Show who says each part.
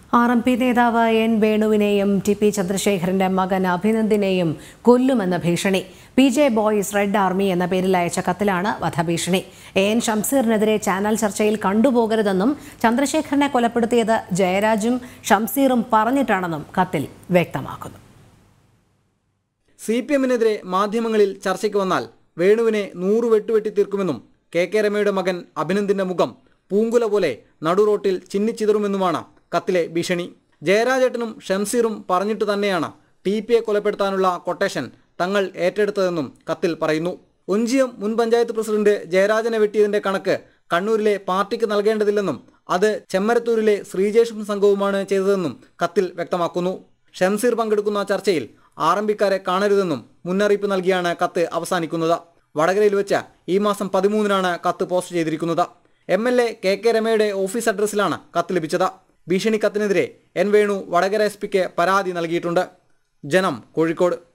Speaker 1: R M P നേതാവ് N വേണുവിനെയും T P ചന്ദ്രശേഖരന്റെ മകൻ അഭിനന്ദിനെയും കൊല്ലുമെന്ന ഭീഷണി P J boys red army എന്ന പേരിൽ അയച്ച കത്തിലാണ് വധഭീഷണി എ എൻ ഷംസീറിനെതിരെ ചാനൽ ചർച്ചയിൽ കണ്ടുപോകരുതെന്നും ചന്ദ്രശേഖരനെ കൊലപ്പെടുത്തിയത് ജയരാജും ഷംസീറും പറഞ്ഞിട്ടാണെന്നും കത്തിൽ വ്യക്തമാക്കുന്നു
Speaker 2: സി പി എമ്മിനെതിരെ മാധ്യമങ്ങളിൽ ചർച്ചയ്ക്ക് വന്നാൽ വേണുവിനെ നൂറ് വെട്ടുവെട്ടി തീർക്കുമെന്നും കെ കെ രമയുടെ മകൻ അഭിനന്ദിന്റെ മുഖം പൂങ്കുല പോലെ നടുറോട്ടിൽ ചിന്നിച്ചിതറുമെന്നുമാണ് കത്തിലെ ഭീഷണി ജയരാജേട്ടനും ഷംസീറും പറഞ്ഞിട്ട് തന്നെയാണ് ടി പിയെ കൊലപ്പെടുത്താനുള്ള കൊട്ടേഷൻ തങ്ങൾ ഏറ്റെടുത്തതെന്നും കത്തിൽ പറയുന്നു ഒഞ്ചിയം മുൻ പഞ്ചായത്ത് പ്രസിഡന്റ് ജയരാജനെ വെട്ടിയതിന്റെ കണക്ക് കണ്ണൂരിലെ പാർട്ടിക്ക് നൽകേണ്ടതില്ലെന്നും അത് ചെമ്മരത്തൂരിലെ ശ്രീജേഷും സംഘവുമാണ് ചെയ്തതെന്നും കത്തിൽ വ്യക്തമാക്കുന്നു ഷംസീർ പങ്കെടുക്കുന്ന ചർച്ചയിൽ ആർ എം പിക്കാരെ കാണരുതെന്നും മുന്നറിയിപ്പ് നൽകിയാണ് കത്ത് അവസാനിക്കുന്നത് വടകരയിൽ വെച്ച് ഈ മാസം പതിമൂന്നിനാണ് കത്ത് പോസ്റ്റ് ചെയ്തിരിക്കുന്നത് M L A K K രമയുടെ ഓഫീസ് അഡ്രസ്സിലാണ് കത്ത് ലഭിച്ചത് ഭീഷണി കത്തിനെതിരെ എൻ വേണു വടകര എസ് പിക്ക് പരാതി നൽകിയിട്ടുണ്ട് ജനം കോഴിക്കോട്